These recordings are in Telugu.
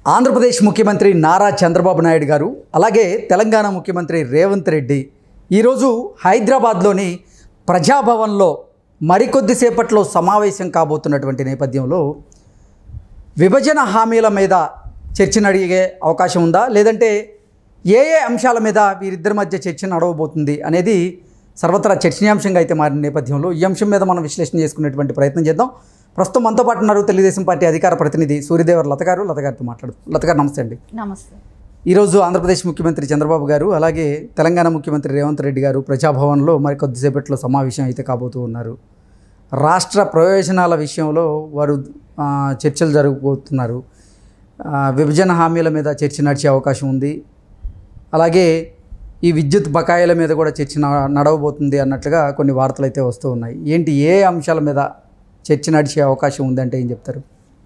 ఆంధ్రప్రదేశ్ ముఖ్యమంత్రి నారా చంద్రబాబు నాయుడు గారు అలాగే తెలంగాణ ముఖ్యమంత్రి రేవంత్ రెడ్డి ఈరోజు హైదరాబాద్లోని ప్రజాభవన్లో మరికొద్దిసేపట్లో సమావేశం కాబోతున్నటువంటి నేపథ్యంలో విభజన హామీల మీద చర్చను అడిగే అవకాశం ఉందా లేదంటే ఏ ఏ అంశాల మీద వీరిద్దరి మధ్య చర్చ నడవబోతుంది అనేది సర్వత్రా చర్చనీయాంశంగా అయితే మారిన నేపథ్యంలో ఈ అంశం మీద మనం విశ్లేషణ చేసుకునేటువంటి ప్రయత్నం చేద్దాం ప్రస్తుతం మనతో పాటు ఉన్నారు తెలుగుదేశం పార్టీ అధికార ప్రతినిధి సూర్యదేవర్ లత గారు లత గారితో మాట్లాడు లత గారు నమస్తే అండి నమస్తే ఈరోజు ఆంధ్రప్రదేశ్ ముఖ్యమంత్రి చంద్రబాబు గారు అలాగే తెలంగాణ ముఖ్యమంత్రి రేవంత్ రెడ్డి గారు ప్రజాభవన్లో మరి కొద్దిసేపట్లో సమావేశం అయితే కాబోతూ ఉన్నారు రాష్ట్ర ప్రయోజనాల విషయంలో వారు ఆ, చర్చలు జరగబోతున్నారు ఆ, విభజన హామీల మీద చర్చ నడిచే అవకాశం ఉంది అలాగే ఈ విద్యుత్ బకాయిల మీద కూడా చర్చ న- నడవబోతుంది అన్నట్లుగా కొన్ని వార్తలు అయితే వస్తూ ఉన్నాయి ఏంటి ఏ అంశాల మీద చర్చ నడిచే అవకాశం ఉందంటే ఏం చెప్తారు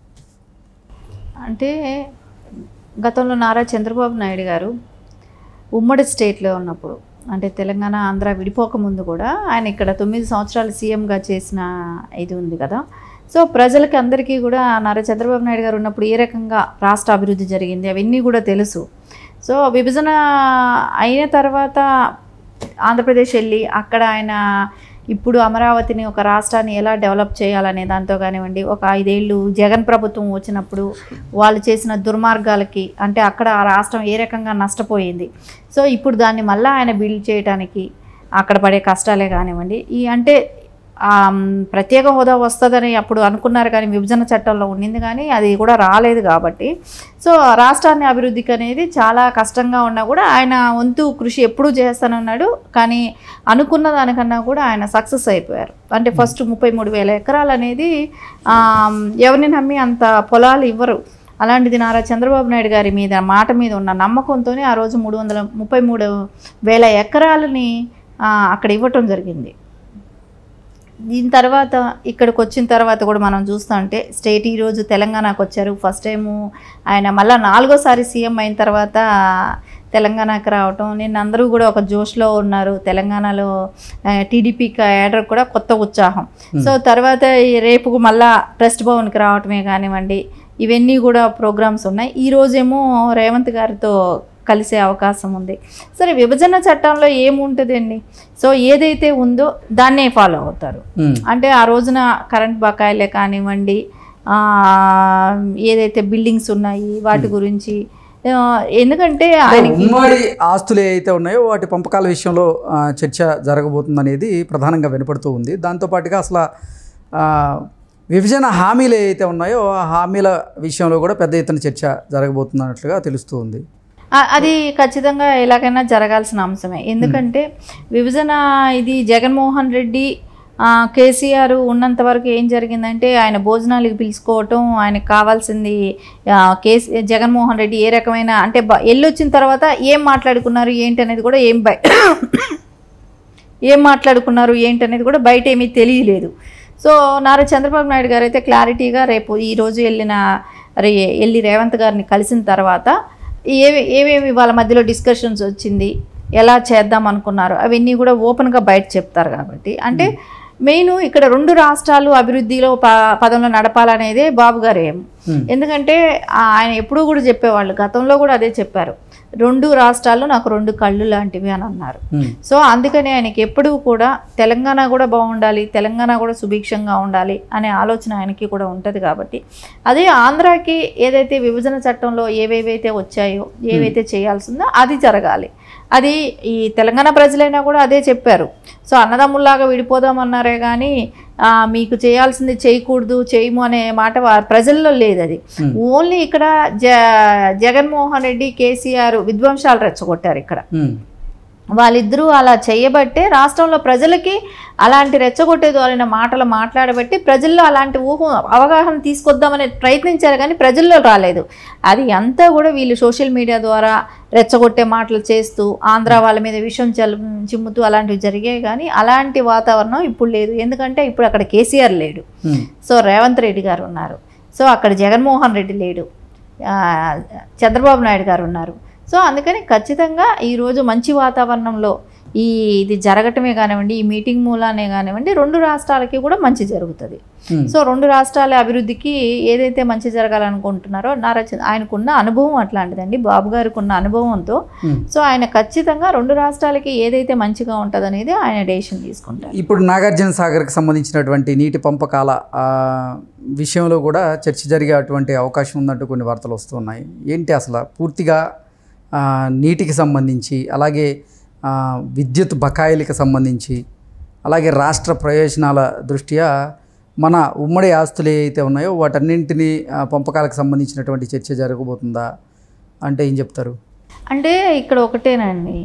అంటే గతంలో నారా చంద్రబాబు నాయుడు గారు ఉమ్మడి స్టేట్లో ఉన్నప్పుడు అంటే తెలంగాణ ఆంధ్ర విడిపోక ముందు కూడా ఆయన ఇక్కడ తొమ్మిది సంవత్సరాలు సీఎంగా చేసిన ఇది ఉంది కదా సో ప్రజలకి అందరికీ కూడా నారా చంద్రబాబు నాయుడు గారు ఉన్నప్పుడు ఏ రకంగా రాష్ట్ర అభివృద్ధి జరిగింది అవన్నీ కూడా తెలుసు సో విభజన అయిన తర్వాత ఆంధ్రప్రదేశ్ వెళ్ళి అక్కడ ఆయన ఇప్పుడు అమరావతిని ఒక రాష్ట్రాన్ని ఎలా డెవలప్ చేయాలనే దాంతో కానివ్వండి ఒక ఐదేళ్ళు జగన్ ప్రభుత్వం వచ్చినప్పుడు వాళ్ళు చేసిన దుర్మార్గాలకి అంటే అక్కడ ఆ రాష్ట్రం ఏ రకంగా నష్టపోయింది సో ఇప్పుడు దాన్ని మళ్ళీ ఆయన బిల్డ్ చేయడానికి అక్కడ పడే కష్టాలే కానివ్వండి ఈ అంటే ఆ, మ్, ప్రత్యేక హోదా వస్తుందని అప్పుడు అనుకున్నారు కానీ విభజన చట్టంలో ఉండింది కానీ అది కూడా రాలేదు కాబట్టి సో రాష్ట్రాన్ని అభివృద్ధికి అనేది చాలా కష్టంగా ఉన్నా కూడా ఆయన వంతు కృషి ఎప్పుడూ చేస్తానన్నాడు కానీ అనుకున్న దానికన్నా కూడా ఆయన సక్సెస్ అయిపోయారు అంటే ఫస్ట్ ముప్పై మూడు వేల ఎకరాలు అనేది ఆ, ఎవరిని నమ్మి అంత పొలాలు ఇవ్వరు అలాంటిది నారా చంద్రబాబు నాయుడు గారి మీద మాట మీద ఉన్న నమ్మకంతోనే ఆ రోజు మూడు వందల ముప్పై మూడు వేల ఎకరాలని ఆ, అక్కడ ఇవ్వటం జరిగింది దీని తర్వాత ఇక్కడికి వచ్చిన తర్వాత కూడా మనం చూస్తూ ఉంటే స్టేట్ ఈరోజు తెలంగాణకు వచ్చారు ఫస్ట్ టైము ఆయన మళ్ళీ నాలుగోసారి సీఎం అయిన తర్వాత తెలంగాణకి రావటం నేను అందరూ కూడా ఒక జోష్లో ఉన్నారు తెలంగాణలో టీడీపీ క్యాడర్ కూడా కొత్త ఉత్సాహం సో తర్వాత ఈ రేపు మళ్ళా ట్రస్ట్ భవన్కి రావటమే కానివ్వండి ఇవన్నీ కూడా ప్రోగ్రామ్స్ ఉన్నాయి ఈ రోజేమో రేవంత్ గారితో కలిసే అవకాశం ఉంది సరే విభజన చట్టంలో ఏముంటుందండి సో ఏదైతే ఉందో దాన్నే ఫాలో అవుతారు ఉమ్. అంటే ఆ రోజున కరెంట్ బకాయిలే కానివ్వండి ఆ, ఏదైతే బిల్డింగ్స్ ఉన్నాయి వాటి గురించి ఆ, ఎందుకంటే ఆయనకి ఉమ్మడి ఆస్తులు ఏవైతే ఉన్నాయో వాటి పంపకాల విషయంలో ఆ, చర్చ జరగబోతుందనేది ప్రధానంగా వినపడుతూ ఉంది దాంతోపాటుగా అసలు ఆ, విభజన హామీలు ఏవైతే ఉన్నాయో ఆ హామీల విషయంలో కూడా పెద్ద ఎత్తున చర్చ జరగబోతుంది అన్నట్లుగా తెలుస్తూ ఉంది ఆ- అది ఖచ్చితంగా ఎలాగైనా జరగాల్సిన అంశమే ఎందుకంటే విభజన ఇది జగన్మోహన్ రెడ్డి ఆ, కేసీఆర్ ఉన్నంత వరకు ఏం జరిగిందంటే ఆయన భోజనాలకు పిలుచుకోవటం ఆయనకు కావాల్సింది ఆ, కేసీ జగన్మోహన్ రెడ్డి ఏ రకమైన అంటే బ- వెళ్ళొచ్చిన తర్వాత ఏం మాట్లాడుకున్నారు ఏంటి అనేది కూడా ఏం బయ ఏం మాట్లాడుకున్నారు ఏంటి అనేది కూడా బయట ఏమీ తెలియలేదు సో నారా చంద్రబాబు నాయుడు గారు అయితే క్లారిటీగా రేపు ఈ రోజు వెళ్ళిన రే వెళ్ళి రేవంత్ గారిని కలిసిన తర్వాత ఏవి ఏమేమి వాళ్ళ మధ్యలో డిస్కషన్స్ వచ్చింది ఎలా చేద్దాం అనుకున్నారు అవన్నీ కూడా ఓపెన్గా బయట చెప్తారు కాబట్టి అంటే మెయిన్ ఇక్కడ రెండు రాష్ట్రాలు అభివృద్ధిలో ప పదంలో నడపాలనేదే బాబు గారు ఏం Hmm. ఎందుకంటే ఆ- ఆయన ఎప్పుడూ కూడా చెప్పేవాళ్ళు గతంలో కూడా అదే చెప్పారు రెండు రాష్ట్రాలు నాకు రెండు కళ్ళు లాంటివి అని అన్నారు ఉమ్. సో అందుకని ఆయనకి ఎప్పుడూ కూడా తెలంగాణ కూడా బాగుండాలి తెలంగాణ కూడా సుభిక్షంగా ఉండాలి అనే ఆలోచన ఆయనకి కూడా ఉంటుంది కాబట్టి అదే ఆంధ్రాకి ఏదైతే విభజన చట్టంలో ఏవేవైతే వచ్చాయో ఏవైతే చేయాల్సిందో అది జరగాలి అది ఈ తెలంగాణ ప్రజలైనా కూడా అదే చెప్పారు సో అన్నదమ్ముల్లాగా విడిపోదామన్నారే కానీ ఆ, మీకు చేయాల్సింది చేయకూడదు చేయము అనే మాట వా- ప్రజల్లో లేదు అది ఓన్లీ ఇక్కడ జ జగన్మోహన్ రెడ్డి కేసీఆర్ విధ్వంసాలు రెచ్చగొట్టారు ఇక్కడ ఉమ్. వాళ్ళిద్దరూ అలా చేయబట్టే రాష్ట్రంలో ప్రజలకి అలాంటి రెచ్చగొట్టే ధోరణి మాటలు మాట్లాడబట్టి ప్రజల్లో అలాంటి ఊహ అవగాహన తీసుకొద్దామని ప్రయత్నించారు కానీ ప్రజల్లో రాలేదు అది అంతా కూడా వీళ్ళు సోషల్ మీడియా ద్వారా రెచ్చగొట్టే మాటలు చేస్తూ ఆంధ్ర వాళ్ళ మీద విషం చల్ చిమ్ముతూ అలాంటివి జరిగాయి కానీ అలాంటి వాతావరణం ఇప్పుడు లేదు ఎందుకంటే ఇప్పుడు అక్కడ కేసీఆర్ లేడు ఉమ్. సో రేవంత్ రెడ్డి గారు ఉన్నారు సో అక్కడ జగన్మోహన్ రెడ్డి లేడు ఆ, చంద్రబాబు నాయుడు గారు ఉన్నారు సో అందుకని ఖచ్చితంగా ఈరోజు మంచి వాతావరణంలో ఈ ఇది జరగటమే కానివ్వండి ఈ మీటింగ్ మూలానే కానివ్వండి రెండు రాష్ట్రాలకి కూడా మంచి జరుగుతుంది ఉమ్, సో రెండు రాష్ట్రాల అభివృద్ధికి ఏదైతే మంచి జరగాలనుకుంటున్నారో నారా చంద్ర- ఆయనకున్న అనుభవం అట్లాంటిదండి బాబు గారికి ఉన్న అనుభవంతో ఉమ్. సో ఆయన ఖచ్చితంగా రెండు రాష్ట్రాలకి ఏదైతే మంచిగా ఉంటుంది అనేది ఆయన డెసిషన్ తీసుకుంటారు ఇప్పుడు నాగార్జున సాగర్కి సంబంధించినటువంటి నీటి పంపకాల ఆ, విషయంలో కూడా చర్చ జరిగేటువంటి అవకాశం ఉందంటూ కొన్ని వార్తలు వస్తున్నాయి ఏంటి అసలు పూర్తిగా ఆ, నీటికి సంబంధించి అలాగే ఆ, విద్యుత్ బకాయిలకు సంబంధించి అలాగే రాష్ట్ర ప్రయోజనాల దృష్ట్యా మన ఉమ్మడి ఆస్తులు ఏవైతే ఉన్నాయో వాటన్నింటినీ ఆ, పంపకాలకు సంబంధించినటువంటి చర్చ జరగబోతుందా అంటే ఏం చెప్తారు అంటే ఇక్కడ ఒకటేనండి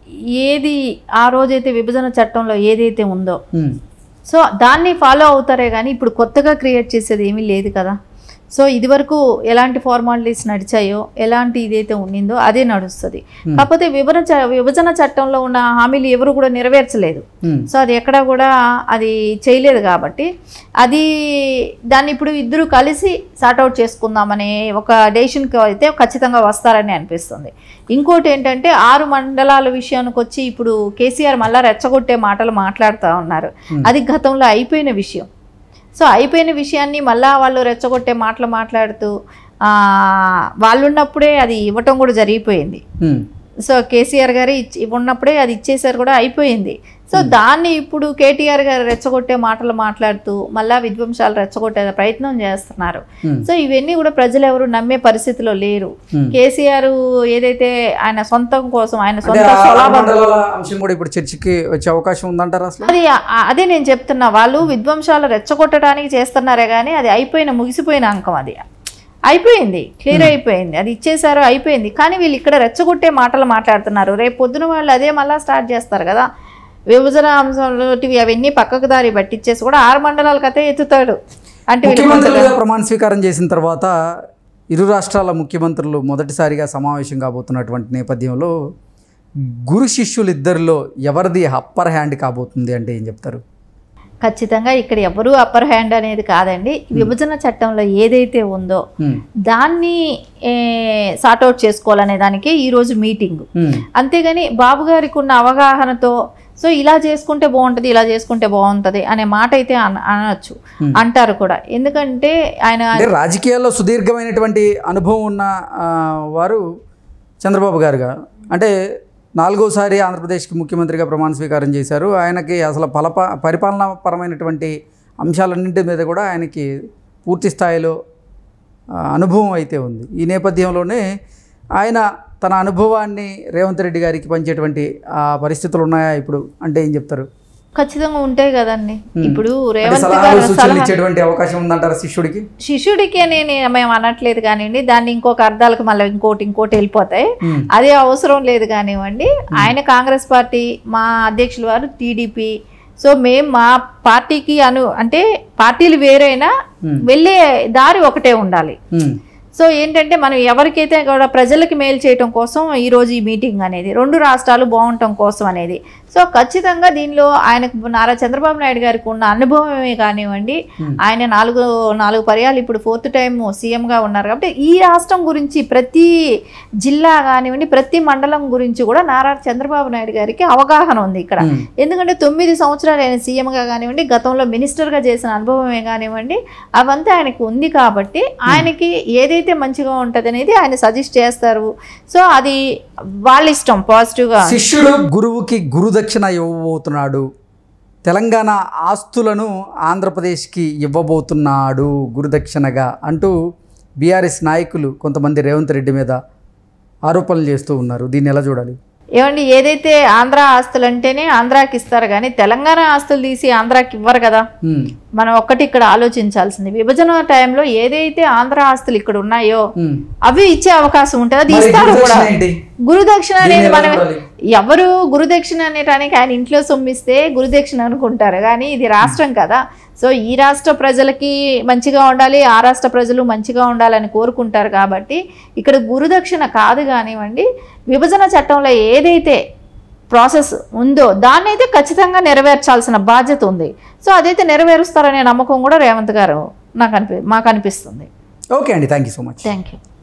ఏది ఆ రోజైతే విభజన చట్టంలో ఏదైతే ఉందో ఉమ్, సో దాన్ని ఫాలో అవుతారే కానీ ఇప్పుడు కొత్తగా క్రియేట్ చేసేది ఏమీ లేదు కదా సో ఇదివరకు ఎలాంటి ఫార్మాలిటీస్ నడిచాయో ఎలాంటి ఇదైతే ఉండిందో అదే నడుస్తుంది కాకపోతే విభజన చ- విభజన చట్టంలో ఉన్న హామీలు ఎవరు కూడా నెరవేర్చలేదు ఉమ్, సో అది ఎక్కడా కూడా అది చేయలేదు కాబట్టి అది దాన్ని ఇప్పుడు ఇద్దరు కలిసి సార్ట్అవుట్ చేసుకుందామనే ఒక డెసిషన్కి అయితే ఖచ్చితంగా వస్తారని అనిపిస్తుంది ఇంకోటి ఏంటంటే ఆరు మండలాల విషయానికి వచ్చి ఇప్పుడు కేసీఆర్ మళ్ళా రెచ్చగొట్టే మాటలు మాట్లాడుతూ ఉన్నారు అది గతంలో అయిపోయిన విషయం సో అయిపోయిన విషయాన్ని మళ్ళా వాళ్ళు రెచ్చగొట్టే మాటలు మాట్లాడుతూ ఆ, వాళ్ళు ఉన్నప్పుడే అది ఇవ్వటం కూడా జరిగిపోయింది ఉమ్, సో కేసీఆర్ గారు ఇచ్చి ఉన్నప్పుడే అది ఇచ్చేసారు కూడా అయిపోయింది సో దాన్ని ఇప్పుడు కేటీఆర్ గారు రెచ్చగొట్టే మాటలు మాట్లాడుతూ మళ్ళా విధ్వంసాలు రెచ్చగొట్టే ప్రయత్నం చేస్తున్నారు Hmm. సో ఇవన్నీ కూడా ప్రజలు ఎవరు నమ్మే పరిస్థితిలో లేరు Hmm. కేసీఆర్ ఏదైతే ఆయన సొంతం కోసం ఆయన అంటే సొంత ఆ ఆరు స్వలాభం మండలాల అంశం కూడా ఇప్పుడు చర్చకి వచ్చే అవకాశం ఉందంటారా అసలు అది ఆ- అదే నేను చెప్తున్నా వాళ్ళు విధ్వంసాలు రెచ్చగొట్టడానికి చేస్తున్నారే కానీ అది అయిపోయిన ముగిసిపోయిన అంకం అది అయిపోయింది క్లియర్ అయిపోయింది అది ఇచ్చేసారు అయిపోయింది కానీ వీళ్ళు ఇక్కడ రెచ్చగొట్టే మాటలు మాట్లాడుతున్నారు రేపు పొద్దున వాళ్ళు అదే మళ్ళీ స్టార్ట్ చేస్తారు కదా విభజన అంశంలో అవన్నీ పక్కకు దారి పట్టించేసి కూడా ఆరు మండలాల కథే ఎత్తుతాడు అంటే వీళ్ళు ముఖ్యమంత్రులుగా ప్రమాణ స్వీకారం చేసిన తర్వాత ఇరు రాష్ట్రాల ముఖ్యమంత్రులు మొదటిసారిగా సమావేశం కాబోతున్నటువంటి నేపథ్యంలో గురు శిష్యులు ఇద్దరిలో ఎవరిది అప్పర్ హ్యాండ్ కాబోతుంది అంటే ఏం చెప్తారు ఖచ్చితంగా ఇక్కడ ఎవరు అప్పర్ హ్యాండ్ అనేది కాదండి విభజన చట్టంలో ఏదైతే ఉందో ఉమ్, దాన్ని సార్ట్అవుట్ చేసుకోవాలనే దానికి ఈరోజు మీటింగ్ ఉమ్, అంతేగాని బాబు గారికి ఉన్న అవగాహనతో సో ఇలా చేసుకుంటే బాగుంటుంది ఇలా చేసుకుంటే బాగుంటుంది అనే మాట అయితే అన అనొచ్చు అంటారు కూడా ఎందుకంటే ఆయన అంటే రాజకీయాల్లో సుదీర్ఘమైనటువంటి అనుభవం ఉన్న ఆ, వారు చంద్రబాబు గారుగా అంటే నాలుగోసారి ఆంధ్రప్రదేశ్కి ముఖ్యమంత్రిగా ప్రమాణ స్వీకారం చేశారు ఆయనకి అసలు పలప పరిపాలనా పరమైనటువంటి అంశాలన్నింటి మీద కూడా ఆయనకి పూర్తి స్థాయిలో ఆ, అనుభవం అయితే ఉంది ఈ నేపథ్యంలోనే ఆయన తన అనుభవాన్ని రేవంత్ రెడ్డి గారికి పంచేటువంటి ఆ పరిస్థితులు ఉన్నాయా ఇప్పుడు అంటే ఏం చెప్తారు ఖచ్చితంగా ఉంటాయి కదండి ఇప్పుడు అంటే రేవంత్ సలహాలు గారు సూచనలు సలహా ఇచ్చేటువంటి అవకాశం ఉందంటారా శిష్యుడికి శిష్యుడికి అని నే- మేము అనట్లేదు కానివ్వండి దాన్ని ఇంకొక అర్థాలకు మళ్ళీ ఇంకోటి ఇంకోటి వెళ్ళిపోతాయి ఉమ్, అదే అవసరం లేదు కానివ్వండి ఆయన కాంగ్రెస్ పార్టీ మా అధ్యక్షులు వారు టీడీపీ సో మేము మా పార్టీకి అను అంటే పార్టీలు వేరైనా Hmm. వెళ్ళే దారి ఒకటే ఉండాలి ఉమ్, సో ఏంటంటే మనం ఎవరికైతే కూడా ప్రజలకి మేలు చేయటం కోసం ఈరోజు ఈ మీటింగ్ అనేది రెండు రాష్ట్రాలు బాగుండటం కోసం అనేది సో ఖచ్చితంగా దీనిలో ఆయనకు నారా చంద్రబాబు నాయుడు గారికి ఉన్న అనుభవమే కానివ్వండి ఆయన నాలుగు నాలుగు పర్యాలు ఇప్పుడు ఫోర్త్ టైం సీఎంగా ఉన్నారు కాబట్టి ఈ రాష్ట్రం గురించి ప్రతి జిల్లా కానివ్వండి ప్రతి మండలం గురించి కూడా నారా చంద్రబాబు నాయుడు గారికి అవగాహన ఉంది ఇక్కడ ఉమ్. ఎందుకంటే తొమ్మిది సంవత్సరాలు ఆయన సీఎంగా కానివ్వండి గతంలో మినిస్టర్గా చేసిన అనుభవమే కానివ్వండి అవంతా ఆయనకు ఉంది కాబట్టి ఆయనకి ఏదైతే మంచిగా ఉంటుంది అనేది ఆయన సజెస్ట్ చేస్తారు సో అది వాళ్ళ ఇష్టం పాజిటివ్గా శిష్యుడు గురువుకి గురుదక్షిణ ఇవ్వబోతున్నాడు తెలంగాణ ఆస్తులను ఆంధ్రప్రదేశ్కి ఇవ్వబోతున్నాడు గురుదక్షిణగా అంటూ బీఆర్ఎస్ నాయకులు కొంతమంది రేవంత్ రెడ్డి మీద ఆరోపణలు చేస్తూ ఉన్నారు దీన్ని ఎలా చూడాలి ఏమండి ఏదైతే ఆంధ్ర ఆస్తులు అంటేనే ఆంధ్రాకి ఇస్తారు కానీ తెలంగాణ ఆస్తులు తీసి ఆంధ్రాకి ఇవ్వరు కదా ఉమ్, మనం ఒక్కటి ఇక్కడ ఆలోచించాల్సింది విభజన టైంలో ఏదైతే ఆంధ్ర ఆస్తులు ఇక్కడ ఉన్నాయో ఉమ్. అవి ఇచ్చే అవకాశం ఉంటుంది అది మరి ఇస్తారు కూడా గురుదక్షిణ ఏంటి గురుదక్షిణ దీన్ని అనేది ఎలా మనం చూడాలి? ఎవరు గురుదక్షిణ అనేటానికి ఆయన ఇంట్లో సొమ్మిస్తే గురుదక్షిణ అనుకుంటారు కానీ ఇది రాష్ట్రం కదా సో ఈ రాష్ట్ర ప్రజలకి మంచిగా ఉండాలి ఆ రాష్ట్ర ప్రజలు మంచిగా ఉండాలని కోరుకుంటారు కాబట్టి ఇక్కడ గురుదక్షిణ కాదు కానివ్వండి విభజన చట్టంలో ఏదైతే ప్రాసెస్ ఉందో దాన్ని అయితే ఖచ్చితంగా నెరవేర్చాల్సిన బాధ్యత ఉంది సో అదైతే నెరవేరుస్తారనే నమ్మకం కూడా రేవంత్ గారు నాకు అనిపి మాకు అనిపిస్తుంది ఓకే అండి thank you so much thank you